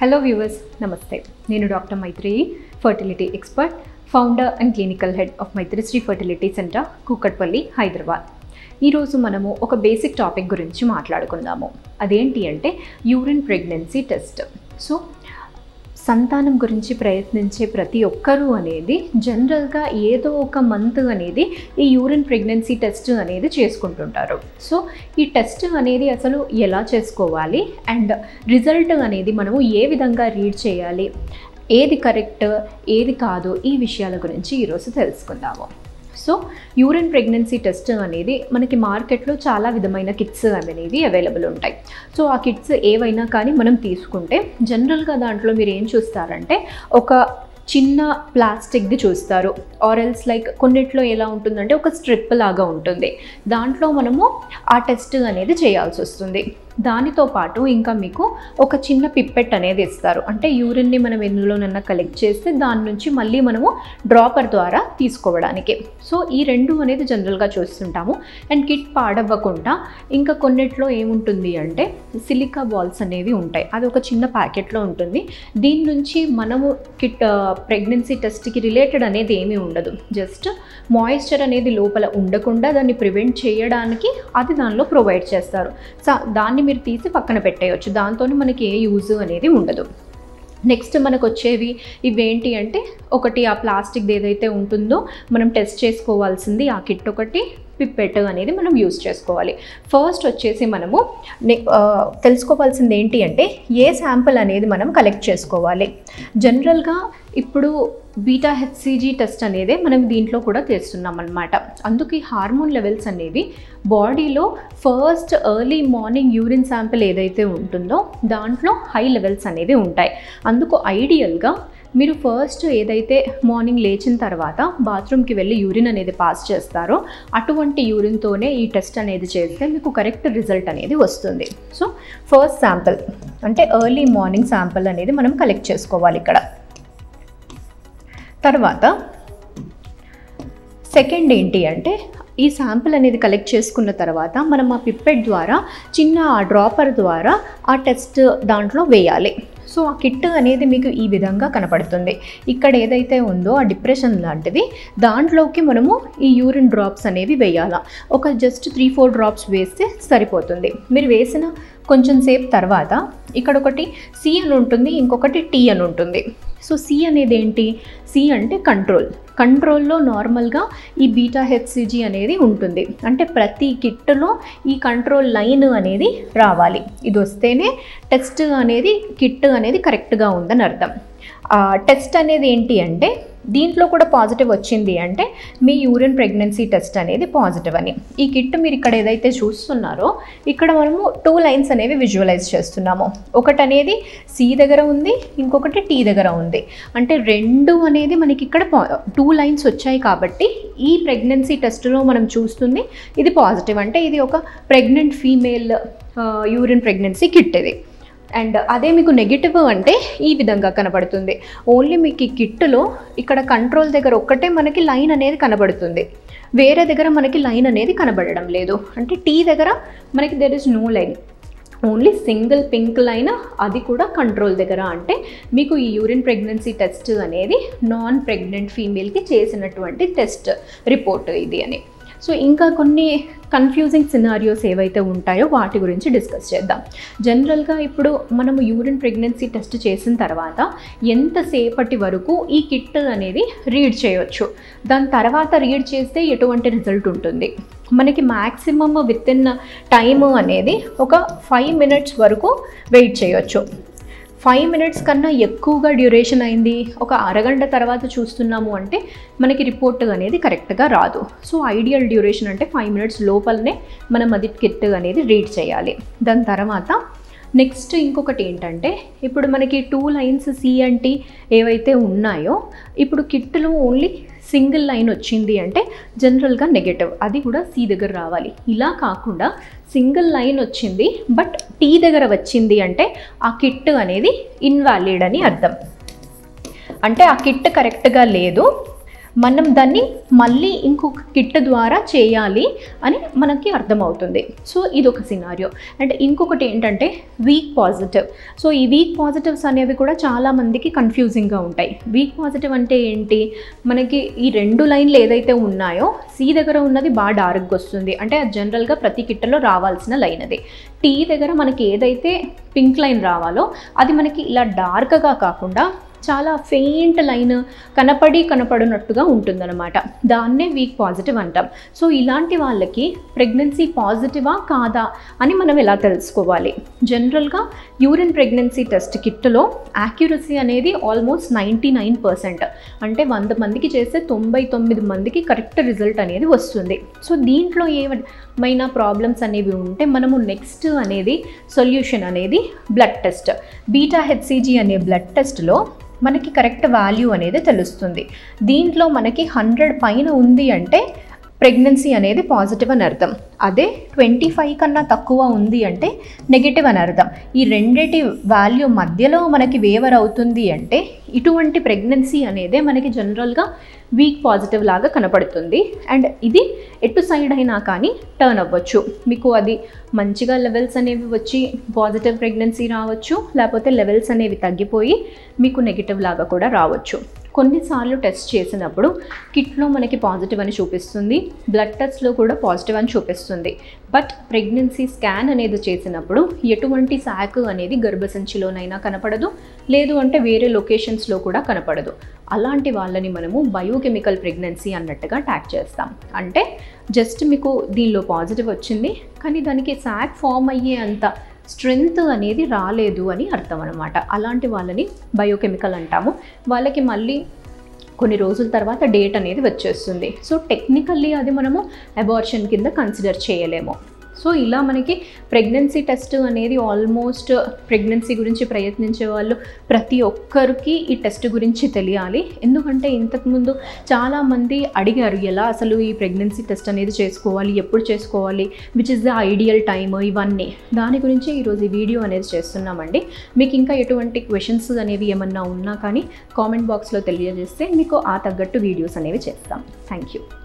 hello viewers నమస్తే నేను doctor Maitri fertility expert founder and clinical head of Maitrishri fertility center Kukatpally Hyderabad ఈరోజు మనము ఒక బేసిక్ టాపిక్ గురించి మాట్లాడుకుందాము అదేంటి అంటే యూరిన్ ప్రెగ్నెన్సీ టెస్ట్ సో సంతానం గురించి ప్రయత్నించే ప్రతి ఒక్కరూ అనేది జనరల్గా ఏదో ఒక మంత్ అనేది ఈ యూరిన్ ప్రెగ్నెన్సీ టెస్ట్ అనేది చేసుకుంటుంటారు సో ఈ టెస్ట్ అనేది అసలు ఎలా చేసుకోవాలి అండ్ రిజల్ట్ అనేది మనము ఏ విధంగా రీడ్ చేయాలి ఏది కరెక్ట్ ఏది కాదు ఈ విషయాల గురించి ఈరోజు తెలుసుకుందాము సో యూరిన్ ప్రెగ్నెన్సీ టెస్ట్ అనేది మనకి మార్కెట్లో చాలా విధమైన కిట్స్ అనేవి అవైలబుల్ ఉంటాయి సో ఆ కిట్స్ ఏవైనా కానీ మనం తీసుకుంటే జనరల్గా దాంట్లో మీరు ఏం చూస్తారంటే ఒక చిన్న ప్లాస్టిక్ది చూస్తారు ఆరెల్స్ లైక్ కొన్నిట్లో ఎలా ఉంటుందంటే ఒక స్ట్రిప్ లాగా ఉంటుంది దాంట్లో మనము ఆ టెస్ట్ అనేది చేయాల్సి వస్తుంది దానితో పాటు ఇంకా మీకు ఒక చిన్న పిప్పెట్ అనేది ఇస్తారు అంటే యూరిన్ని మనం ఎందులోనన్నా కలెక్ట్ చేస్తే దాని నుంచి మళ్ళీ మనము డ్రాపర్ ద్వారా తీసుకోవడానికి సో ఈ రెండు అనేది జనరల్గా చూస్తుంటాము అండ్ కిట్ పాడవ్వకుండా ఇంకా కొన్నిట్లో ఏముంటుంది అంటే సిలికా బాల్స్ అనేవి ఉంటాయి అది ఒక చిన్న ప్యాకెట్లో ఉంటుంది దీని నుంచి మనము కిట్ ప్రెగ్నెన్సీ టెస్ట్కి రిలేటెడ్ అనేది ఏమీ ఉండదు జస్ట్ మాయిశ్చర్ అనేది లోపల ఉండకుండా దాన్ని ప్రివెంట్ చేయడానికి అది దానిలో ప్రొవైడ్ చేస్తారు సో దాన్ని మీరు తీసి పక్కన పెట్టేయచ్చు దాంతో మనకి ఏ యూజ్ అనేది ఉండదు నెక్స్ట్ మనకు వచ్చేవి ఇవేంటి అంటే ఒకటి ఆ ప్లాస్టిక్ ఏదైతే ఉంటుందో మనం టెస్ట్ చేసుకోవాల్సింది ఆ కిట్ ఒకటి పిప్పెట్ అనేది మనం యూస్ చేసుకోవాలి ఫస్ట్ వచ్చేసి మనము తెలుసుకోవాల్సింది ఏంటి అంటే ఏ శాంపుల్ అనేది మనం కలెక్ట్ చేసుకోవాలి జనరల్గా ఇప్పుడు బీటా హెచ్సిజీ టెస్ట్ అనేది మనం దీంట్లో కూడా చేస్తున్నాం అనమాట అందుకు ఈ హార్మోన్ లెవెల్స్ అనేవి బాడీలో first early morning urine sample ఏదైతే ఉంటుందో దాంట్లో హై లెవెల్స్ అనేవి ఉంటాయి అందుకు ఐడియల్గా మీరు ఫస్ట్ ఏదైతే మార్నింగ్ లేచిన తర్వాత బాత్రూమ్కి వెళ్ళి యూరిన్ అనేది పాస్ చేస్తారో అటువంటి యూరిన్తోనే ఈ టెస్ట్ అనేది చేస్తే మీకు కరెక్ట్ రిజల్ట్ అనేది వస్తుంది సో ఫస్ట్ శాంపిల్ అంటే ఎర్లీ మార్నింగ్ శాంపిల్ అనేది మనం కలెక్ట్ చేసుకోవాలి ఇక్కడ తర్వాత సెకండ్ ఏంటి అంటే ఈ శాంపిల్ అనేది కలెక్ట్ చేసుకున్న తర్వాత మనం ఆ పిప్పెట్ ద్వారా చిన్న ఆ డ్రాపర్ ద్వారా ఆ టెస్ట్ దాంట్లో వేయాలి సో ఆ కిట్ అనేది మీకు ఈ విధంగా కనపడుతుంది ఇక్కడ ఏదైతే ఉందో ఆ డిప్రెషన్ లాంటిది దాంట్లోకి మనము ఈ యూరిన్ డ్రాప్స్ అనేవి వేయాలా ఒక జస్ట్ త్రీ ఫోర్ డ్రాప్స్ వేస్తే సరిపోతుంది మీరు వేసిన కొంచెం సేపు తర్వాత ఇక్కడ ఒకటి సి అని ఉంటుంది ఇంకొకటి టీ అని ఉంటుంది సో సి అనేది ఏంటి సి అంటే కంట్రోల్ కంట్రోల్లో నార్మల్గా ఈ బీటా హెచ్సిజీ అనేది ఉంటుంది అంటే ప్రతి కిట్లో ఈ కంట్రోల్ లైన్ అనేది రావాలి ఇది వస్తేనే టెస్ట్ అనేది కిట్ అనేది కరెక్ట్గా ఉందని అర్థం టెస్ట్ అనేది ఏంటి అంటే దీంట్లో కూడా పాజిటివ్ వచ్చింది అంటే మీ యూరిన్ ప్రెగ్నెన్సీ టెస్ట్ అనేది పాజిటివ్ అని ఈ కిట్ మీరు ఇక్కడ ఏదైతే చూస్తున్నారో ఇక్కడ మనము టూ లైన్స్ అనేవి విజువలైజ్ చేస్తున్నాము ఒకటి అనేది సి దగ్గర ఉంది ఇంకొకటి టీ దగ్గర ఉంది అంటే రెండు అనేది మనకి ఇక్కడ టూ లైన్స్ వచ్చాయి కాబట్టి ఈ ప్రెగ్నెన్సీ టెస్ట్లో మనం చూస్తుంది ఇది పాజిటివ్ అంటే ఇది ఒక pregnant female urine pregnancy kit ఇది అండ్ అదే మీకు నెగిటివ్ అంటే ఈ విధంగా కనబడుతుంది ఓన్లీ మీకు ఈ కిట్లో ఇక్కడ కంట్రోల్ దగ్గర ఒక్కటే మనకి లైన్ అనేది కనబడుతుంది వేరే దగ్గర మనకి లైన్ అనేది కనబడడం లేదు అంటే టీ దగ్గర మనకి there is no line only single pink line అది కూడా కంట్రోల్ దగ్గర అంటే మీకు ఈ యూరిన్ ప్రెగ్నెన్సీ టెస్ట్ అనేది నాన్ ప్రెగ్నెంట్ ఫీమేల్కి చేసినటువంటి టెస్ట్ రిపోర్ట్ ఇది అని సో ఇంకా కొన్ని కన్ఫ్యూజింగ్ సినారియోస్ ఏవైతే ఉంటాయో వాటి గురించి డిస్కస్ చేద్దాం జనరల్గా ఇప్పుడు మనము యూరిన్ ప్రెగ్నెన్సీ టెస్ట్ చేసిన తర్వాత ఎంతసేపటి వరకు ఈ కిట్ అనేది రీడ్ చేయొచ్చు దాని తర్వాత రీడ్ చేస్తే ఎటువంటి రిజల్ట్ ఉంటుంది మనకి మ్యాక్సిమమ్ విత్ ఇన్ టైము అనేది ఒక ఫైవ్ మినిట్స్ వరకు వెయిట్ చేయొచ్చు ఫైవ్ మినిట్స్ కన్నా ఎక్కువగా డ్యూరేషన్ అయింది ఒక అరగంట తర్వాత చూస్తున్నాము అంటే మనకి రిపోర్ట్ అనేది కరెక్ట్గా రాదు సో ఐడియల్ డ్యూరేషన్ అంటే ఫైవ్ మినిట్స్ లోపలనే మనం అది కిట్ అనేది రీడ్ చేయాలి దాని తర్వాత నెక్స్ట్ ఇంకొకటి ఏంటంటే ఇప్పుడు మనకి two lines C and T ఏవైతే ఉన్నాయో ఇప్పుడు కిట్లో ఓన్లీ సింగిల్ లైన్ వచ్చింది అంటే జనరల్గా నెగటివ్ అది కూడా సి దగ్గర రావాలి ఇలా కాకుండా సింగిల్ లైన్ వచ్చింది బట్ టీ దగ్గర వచ్చింది అంటే ఆ కిట్ అనేది ఇన్వాలిడ్ అని అర్థం అంటే ఆ కిట్ కరెక్ట్గా లేదు మనం దాన్ని మళ్ళీ ఇంకొక కిట్ ద్వారా చేయాలి అని మనకి అర్థమవుతుంది సో ఇది ఒక సినారియో అండ్ ఇంకొకటి ఏంటంటే వీక్ పాజిటివ్ సో ఈ వీక్ పాజిటివ్స్ అనేవి కూడా చాలా మందికి కన్ఫ్యూజింగ్గా ఉంటాయి వీక్ పాజిటివ్ అంటే ఏంటి మనకి ఈ రెండు లైన్లు ఏదైతే ఉన్నాయో సి దగ్గర ఉన్నది బాగా డార్క్గా వస్తుంది అంటే అది జనరల్గా ప్రతి కిట్టలో రావాల్సిన లైన్ అది టీ దగ్గర మనకి ఏదైతే పింక్ లైన్ రావాలో అది మనకి ఇలా డార్క్గా కాకుండా చాలా ఫెయింట్ లైన్ కనపడి కనపడినట్టుగా ఉంటుందన్నమాట దాన్నే వీక్ పాజిటివ్ అంటాం సో ఇలాంటి వాళ్ళకి ప్రెగ్నెన్సీ పాజిటివా కాదా అని మనం ఎలా తెలుసుకోవాలి జనరల్గా యూరిన్ ప్రెగ్నెన్సీ టెస్ట్ కిట్లో యాక్యురసీ అనేది ఆల్మోస్ట్ నైంటీ నైన్ పర్సెంట్ అంటే వంద మందికి చేస్తే తొంభై తొమ్మిది మందికి కరెక్ట్ రిజల్ట్ అనేది వస్తుంది సో దీంట్లో ఏమైనా ప్రాబ్లమ్స్ అనేవి ఉంటే మనము నెక్స్ట్ అనేది సొల్యూషన్ అనేది బ్లడ్ టెస్ట్ బీటా హెచ్సిజీ అనే బ్లడ్ టెస్ట్లో మనకి కరెక్ట్ వాల్యూ అనేది తెలుస్తుంది దీంట్లో మనకి హండ్రెడ్ పైన ఉంది అంటే ప్రెగ్నెన్సీ అనేది పాజిటివ్ అని అర్థం అదే ట్వంటీ ఫైవ్ కన్నా తక్కువ ఉంది అంటే నెగిటివ్ అని అర్థం ఈ రెండిటి వాల్యూ మధ్యలో మనకి వేవర్ అవుతుంది అంటే ఇటువంటి ప్రెగ్నెన్సీ అనేదే మనకి జనరల్గా వీక్ పాజిటివ్ లాగా కనపడుతుంది అండ్ ఇది ఎటు సైడ్ అయినా కానీ టర్న్ అవ్వచ్చు మీకు అది మంచిగా లెవెల్స్ అనేవి వచ్చి పాజిటివ్ ప్రెగ్నెన్సీ రావచ్చు లేకపోతే లెవెల్స్ అనేవి తగ్గిపోయి మీకు నెగిటివ్ లాగా కూడా రావచ్చు కొన్నిసార్లు టెస్ట్ చేసినప్పుడు కిట్లో మనకి పాజిటివ్ అని చూపిస్తుంది బ్లడ్ టెస్ట్లో కూడా పాజిటివ్ అని చూపిస్తుంది బట్ ప్రెగ్నెన్సీ స్కాన్ అనేది చేసినప్పుడు ఎటువంటి శాక్ అనేది గర్భసంచిలోనైనా కనపడదు లేదు అంటే వేరే లొకేషన్స్లో కూడా కనపడదు అలాంటి వాళ్ళని మనము బయోకెమికల్ ప్రెగ్నెన్సీ అన్నట్టుగా ట్యాగ్ చేస్తాం అంటే జస్ట్ మీకు దీనిలో పాజిటివ్ వచ్చింది కానీ దానికి శాక్ ఫామ్ అయ్యే అంత స్ట్రెంగ్త్ అనేది రాలేదు అని అర్థం అనమాట అలాంటి వాళ్ళని బయోకెమికల్ అంటాము వాళ్ళకి మళ్ళీ కొన్ని రోజుల తర్వాత డేట్ అనేది వచ్చేస్తుంది సో టెక్నికల్లీ అది మనము అబార్షన్ కింద కన్సిడర్ చేయలేము సో ఇలా మనకి ప్రెగ్నెన్సీ టెస్ట్ అనేది ఆల్మోస్ట్ ప్రెగ్నెన్సీ గురించి ప్రయత్నించే వాళ్ళు ప్రతి ఒక్కరికి ఈ టెస్ట్ గురించి తెలియాలి ఎందుకంటే ఇంతకుముందు చాలామంది అడిగారు ఎలా అసలు ఈ ప్రెగ్నెన్సీ టెస్ట్ అనేది చేసుకోవాలి ఎప్పుడు చేసుకోవాలి which is the ideal time ఇవన్నీ దాని గురించి ఈరోజు ఈ వీడియో అనేది చేస్తున్నామండి మీకు ఇంకా ఎటువంటి క్వశ్చన్స్ అనేవి ఏమన్నా ఉన్నా కానీ కామెంట్ బాక్స్లో తెలియజేస్తే మీకు ఆ తగ్గట్టు వీడియోస్ అనేవి చేస్తాం థ్యాంక్ యూ